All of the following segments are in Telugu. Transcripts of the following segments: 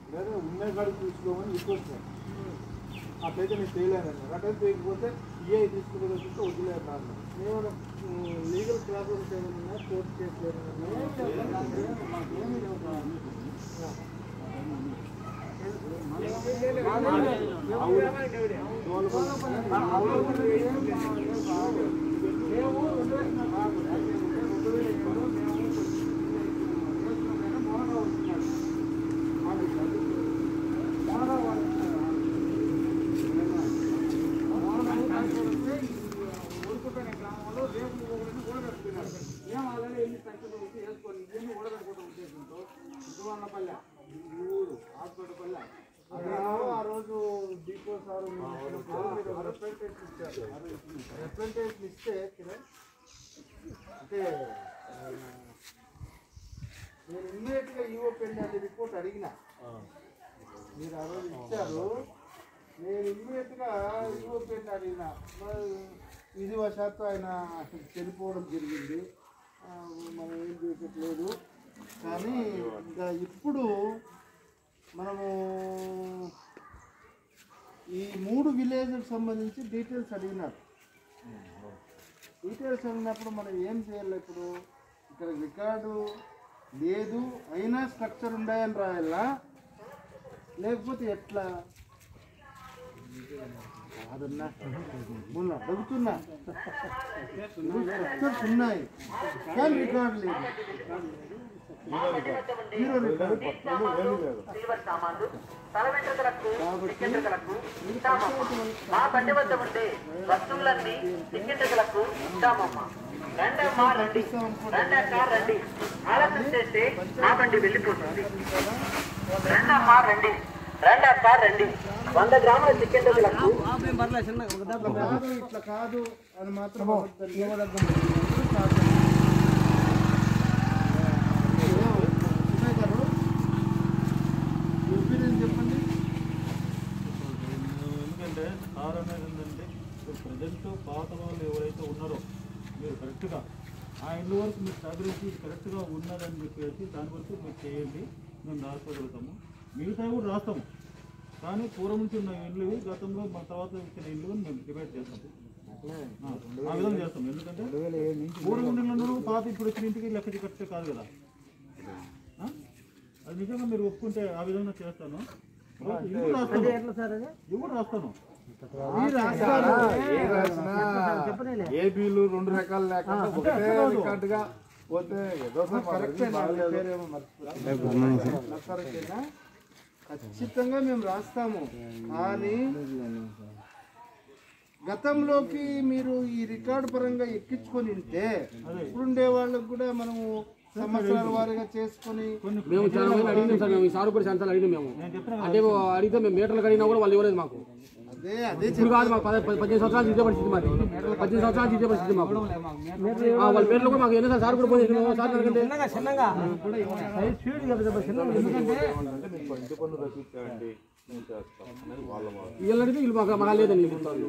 లేదా ఉన్న కాడికి చూసుకోమని రిక్వెస్ట్ అట్లయితే నేను చేయలేను అన్నారు అట్లయితే చేయకపోతే ఈఐ తీసుకుని వస్తుంటే వదిలేదు నాకు నేను లీగల్ ప్రాబ్లమ్స్ ఏమైనా కోర్టు కేసు ఆ రోజు డిపో సార్ రిప్రజెంటేషన్ ఇచ్చారు రిప్రజెంటేషన్ ఇస్తే కిరణ్ అంటే ఆ, నేను ఇమ్మీడియట్గా ఈవో పెండాలి రిపోర్ట్ అడిగిన మీరు ఆ రోజు ఇచ్చారు నేను ఇమ్మీడియట్గా ఈవో పెండి అడిగిన మరి విధివశాత్తు ఆయన చనిపోవడం జరిగింది ఆ, మనం ఏం చేసట్లేదు కానీ ఇంకా ఇప్పుడు మనము ఈ మూడు విలేజ్కి సంబంధించి డీటెయిల్స్ అడిగినారు డీటెయిల్స్ అడిగినప్పుడు మనం ఏం చేయాలి ఇప్పుడు ఇక్కడ రికార్డు లేదు అయినా స్ట్రక్చర్ ఉన్నాయని రాయాలా లేకపోతే ఎట్లా కాదన్నా మొన్న అడుగుతున్నా స్ట్రక్చర్స్ ఉన్నాయి కానీ రికార్డు లేదు జీరో రికార్డు సిల్వర్ సామాన్లు తల వెంట్రుకలకు టిక్కెంట్రుకలకు ఇస్తామమ్మ మా బండి వద్ద ఉండే వస్తువులన్నీ టిక్కెంట్రుకలకు ఇస్తామమ్మ రండమ్మా రండి రండక్క రండి ఆలస్యం చేస్తే మా బండి వెళ్ళిపోతుంది రండమ్మా రండి రండక్క రండి వంద గ్రాముల టిక్కెంట్రుకలకు ఇట్లా కాదు ఇట్లా కాదు అని మాత్రం ఇవ్వదగ్గ చెప్పండి ఎందుకంటే సార్ అనేది ఏంటంటే ఇప్పుడు ప్రజెంట్ పాత వాళ్ళు ఎవరైతే ఉన్నారో మీరు కరెక్ట్గా ఆ ఇల్లు వరకు మీరు సహకరించి ఇది కరెక్ట్గా ఉన్నదని చెప్పేసి దాని వరకు మీరు చేయండి మేము రాసుకోగలుగుతాము మిగతా కూడా రాస్తాము కానీ పూర్వం నుంచి ఉన్న ఇల్లు గతంలో మన తర్వాత ఇచ్చిన ఇల్లు మేము డిబేట్ చేస్తాం ఆ, ఆ విధంగా చేస్తాం ఎందుకంటే పూర్వం ఉన్న ఇల్లు పాత ఇప్పుడు వచ్చిన ఇంటికి లెక్క కట్టే కాదు కదా ఆ? అది నిజంగా మీరు ఒప్పుకుంటే ఆ విధంగా చేస్తాను ఇల్లు రాస్తాను ఇవి కూడా రాస్తాను ఏబీలు రెండు రకాలు లేకుండా ఒకటే రికార్డుగా పోతే ఏదో కరెక్టేనా ఖచ్చితంగా మేము రాస్తాము కానీ గతంలోకి మీరు ఈ రికార్డు పరంగా ఎక్కించుకొని ఉంటే ఇప్పుడుండే వాళ్ళకు కూడా మనము సంవత్సరాల వారీగా చేసుకొని మేము చాలా మంది అడిగినాం సార్ మేము ఈ సార్ కూడా చాలా సార్లు అడిగినాం మేము అంటే అడిగితే మేము మీటర్లకు అడిగినా కూడా వాళ్ళు ఇవ్వలేదు మాకు అదే అదే ఇప్పుడు కాదు మాకు పద- పది- పద్దెనిమిది సంవత్సరాలు ఇదే పరిస్థితి మాది పద్దెనిమిది సంవత్సరాలు ఇదే పరిస్థితి మాకు ఆ, వాళ్ళ పేర్లు కూడా మాకు ఎన్నిసార్లు సార్ కూడా పోయి సార్ అడగండి వీళ్ళు అడిగితే వీళ్ళు మాకు మాకు లేదని వీళ్ళు చెప్తారు.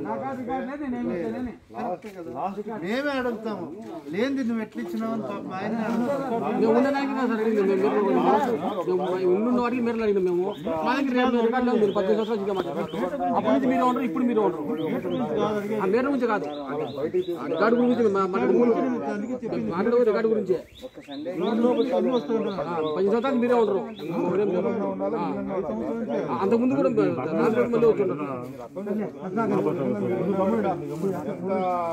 మేమే అడుగుతాము లేనిది నువ్వు ఎట్లా ఇచ్చినావు అని పాపం ఆయనే అడుగుతారు మేము ఉండడానికి కాదు సార్ అడిగింది మేము మీరు మేము ఉండు వాటికి మీరు అడిగినాం మేము మా దగ్గర రేపు రికార్డులో మీరు పద్దెనిమిది సంవత్సరాలు ఇదే మాట్లాడుతున్నారు అప్పటి నుంచి మీరు ఉండరు ఇప్పుడు మీరు ఉండరు ఆ మీటర్ గురించి కాదు ఆ రికార్డు గురించి మేము మాట్లాడుకుంటున్నాం మాట్లాడే రికార్డు గురించే ఆ, పది సంవత్సరాలు మీరే ఉండరు మీరేం లేరు. ఆ, అంతకుముందు కూడా నాలుగు రోజులు మళ్ళీ వచ్చుంటారు ఎంత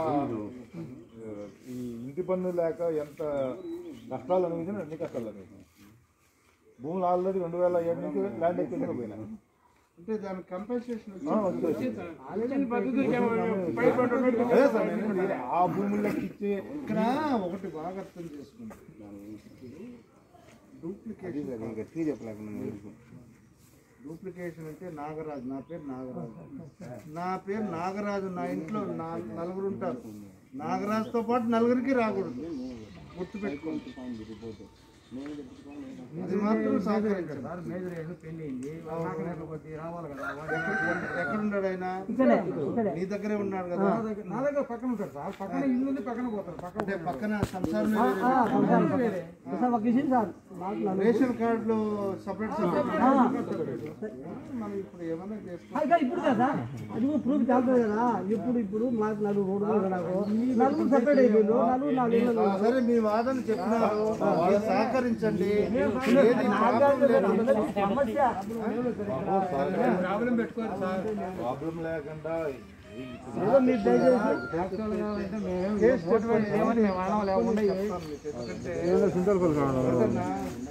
ఈ ఇంటి పన్ను లేక ఎంత కష్టాలు అనుభవించిన అన్ని కష్టాలు అనుభవించిన భూములు ఆల్రెడీ రెండు వేల ఏడు నుంచి ల్యాండ్ ఎక్కించుకుని పోయినా అంటే దానికి కంపెన్సేషన్ అదే సార్ నేను అనేది ఆ భూముల్లోకి ఇచ్చి ఇక్కడ ఒకటి బాగా అర్థం చేసుకుంటాం డూప్లికేషన్ గట్టిగా చెప్పలేకుండా డూప్లికేషన్ అంటే నాగరాజు నా పేరు నాగరాజు నా పేరు నాగరాజు నా ఇంట్లో నా- నలుగురు ఉంటారు నాగరాజుతో పాటు నలుగురికి రాకూడదు గుర్తు పెట్టుకోండి ఇది మాత్రం సహకరించాలి ఎక్కడున్నాడు ఆయన నీ దగ్గరే ఉన్నాడు కదా నా దగ్గర పక్కన ఉంటాడు సార్ పక్కన ఇల్లు ఉంది పక్కన పోతాడు పక్కన అంటే పక్కన సంసారం రేషన్ కార్డులో సపరేట్ సపరేట్ మనం ఇప్పుడు ఏమైనా చేసుకోవాలి ఇంకా ఇప్పుడు కదా అది కూడా ప్రూఫ్ చేస్తుంది కదా ఇప్పుడు ఇప్పుడు మాకు నలుగురు రోడ్డు మీద నాకు నలుగురు సపరేట్ అయిపోయిండు నలుగురు నాలుగు ఇళ్ళు సరే మీ వాదన చెప్పినారు మీరు సహకరించండి ఏది ప్రాబ్లం లేదు. సమస్య ప్రాబ్లం లేకుండా ఏదో మీరు దయచేసి కేసు పెట్టండి. చెప్తాను మీకు. ఎందుకంటే సింతలపల్లి కావాలి ఏదన్నా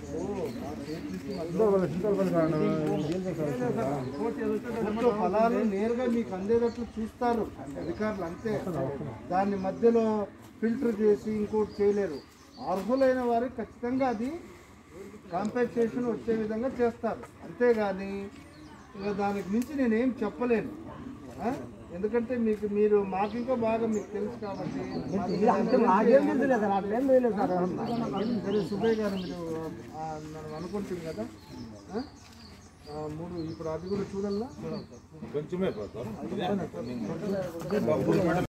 సింతలపల్లి కావాలి ప్రభుత్వ ఫలాలు నేరుగా మీకు అందేటట్లు చూస్తారు అధికారులు అంతే దాన్ని మధ్యలో ఫిల్టర్ చేసి ఇంకోటి చేయలేరు అర్హులైన వారికి ఖచ్చితంగా అది కాంపెన్సేషన్ వచ్చే విధంగా చేస్తారు అంతేగాని ఇక దానికి మించి నేనేం చెప్పలేను ఆ? ఎందుకంటే మీకు మీరు మాకు ఇంకా బాగా మీకు తెలుసు కాబట్టి అంటే మాకేం తెలియదు సార్ అట్లేం తెలియదు సార్ సరే సుబ్బయ్య గారు మీరు ఆ, మనం అనుకుంటుంది కదా ఆ? ఆ, మూడు ఇప్పుడు అది కూడా చూడాలా కొంచెమే పోతాం